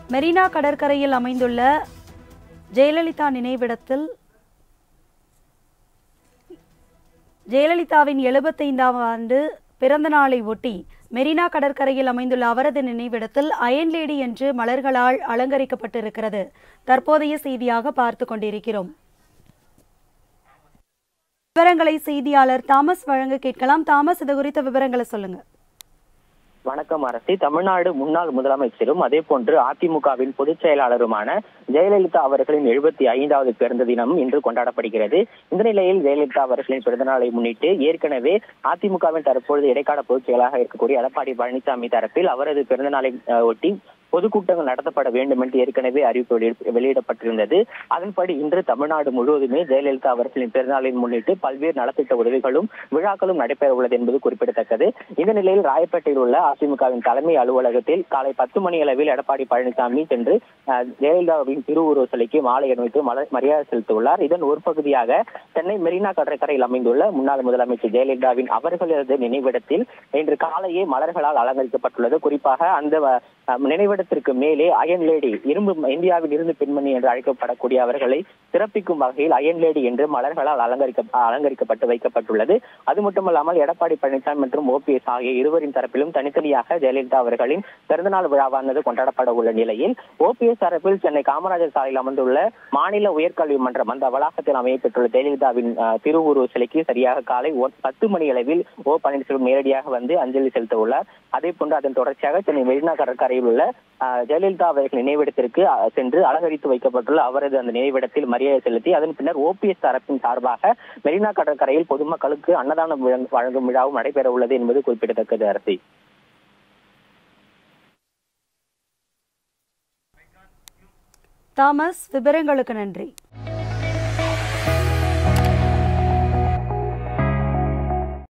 மெரினா கடற்கரையில் அமைந்துள்ள ஜெயலலிதா நினைவிடத்தில் ஜெயலலிதாவின் எழுபத்தைந்தாம் ஆண்டு பிறந்த நாளை ஒட்டி மெரினா கடற்கரையில் அமைந்துள்ள அவரது நினைவிடத்தில் அயன் லேடி என்று மலர்களால் அலங்கரிக்கப்பட்டிருக்கிறது தற்போதைய செய்தியாக பார்த்து கொண்டிருக்கிறோம் விவரங்களை செய்தியாளர் தாமஸ் வழங்க கேட்கலாம் தாமஸ் இது குறித்த விவரங்களை சொல்லுங்க வணக்கம் அரசி தமிழ்நாடு முன்னாள் முதலமைச்சரும் அதே போன்று அதிமுகவின் பொதுச் செயலாளருமான ஜெயலலிதா அவர்களின் எழுபத்தி ஐந்தாவது பிறந்த தினம் இன்று கொண்டாடப்படுகிறது இந்த நிலையில் ஜெயலலிதா அவர்களின் பிறந்த நாளை முன்னிட்டு ஏற்கனவே அதிமுகவின் தற்பொழுது இடைக்கால பொதுச் செயலாளராக இருக்கக்கூடிய எடப்பாடி பழனிசாமி தரப்பில் அவரது பிறந்த நாளை அஹ், ஒட்டி பொதுக்கூட்டங்கள் நடத்தப்பட வேண்டும் என்று ஏற்கனவே அறிவிப்பு வெளியிட- வெளியிடப்பட்டிருந்தது அதன்படி இன்று தமிழ்நாடு முழுவதுமே ஜெயலலிதா அவர்களின் பிறந்தநாளை முன்னிட்டு பல்வேறு நலத்திட்ட உதவிகளும் விழாக்களும் நடைபெற உள்ளது என்பது குறிப்பிடத்தக்கது இந்த நிலையில் ராயப்பேட்டையில் உள்ள அதிமுகவின் தலைமை அலுவலகத்தில் காலை பத்து மணி அளவில் எடப்பாடி பழனிசாமி சென்று அஹ், ஜெயலலிதாவின் திருவுருவ சிலைக்கு மாலை அணிவித்து மலர் மரியாதை செலுத்தியுள்ளார் இதன் ஒரு பகுதியாக சென்னை மெரினா கடற்கரையில் அமைந்துள்ள முன்னாள் முதலமைச்சர் ஜெயலலிதாவின் அவர்களது நினைவிடத்தில் இன்று காலையே மலர்களால் அலங்கரிக்கப்பட்டுள்ளது குறிப்பாக அந்த வ- அஹ், நினைவிடத்திற்கு மேலே அயன் லேடி இரும்பு இந்தியாவில் இருந்து பெண்மணி என்று அழைக்கப்படக்கூடிய அவர்களை சிறப்பிக்கும் வகையில் அயன் லேடி என்று மலர்களால் அலங்கரிக்க அலங்கரிக்கப்பட்டு வைக்கப்பட்டுள்ளது அது மட்டுமல்லாமல் எடப்பாடி பழனிசாமி மற்றும் ஓபிஎஸ் ஆகிய இருவரின் தரப்பிலும் தனித்தனியாக ஜெயலலிதா அவர்களின் பிறந்தநாள் விழாவானது கொண்டாடப்பட உள்ள நிலையில் ஓபிஎஸ் தரப்பில் சென்னை காமராஜர் சாலையில் அமர்ந்துள்ள மாநில உயர்கல்வி மன்றம் அந்த வளாகத்தில் அமையப்பட்டுள்ள ஜெயலலிதாவின் அஹ், திருவுருவ சிலைக்கு சரியாக காலை ஒ- பத்து மணி அளவில் ஓ பன்னீர்செல்வம் நேரடியாக வந்து அஞ்சலி செலுத்த உள்ளார் அதே போன்று அதன் தொடர்ச்சியாக சென்னை மெரினா கடற்கரையில் உள்ள அஹ், ஜெயலலிதா அவர்கள் நினைவிடத்திற்கு அஹ், சென்று அலங்கரித்து வைக்கப்பட்டுள்ள அவரது அந்த நினைவிடத்தில் மரியாதை செலுத்தி அதன் பின்னர் ஓபிஎஸ் தரப்பின் சார்பாக மெரினா கடற்கரையில் பொதுமக்களுக்கு அன்னதானம் வழங்க- வழங்கும் விழாவும் நடைபெற உள்ளது என்பது குறிப்பிடத்தக்கது அரசி தாமஸ் விவரங்களுக்கு நன்றி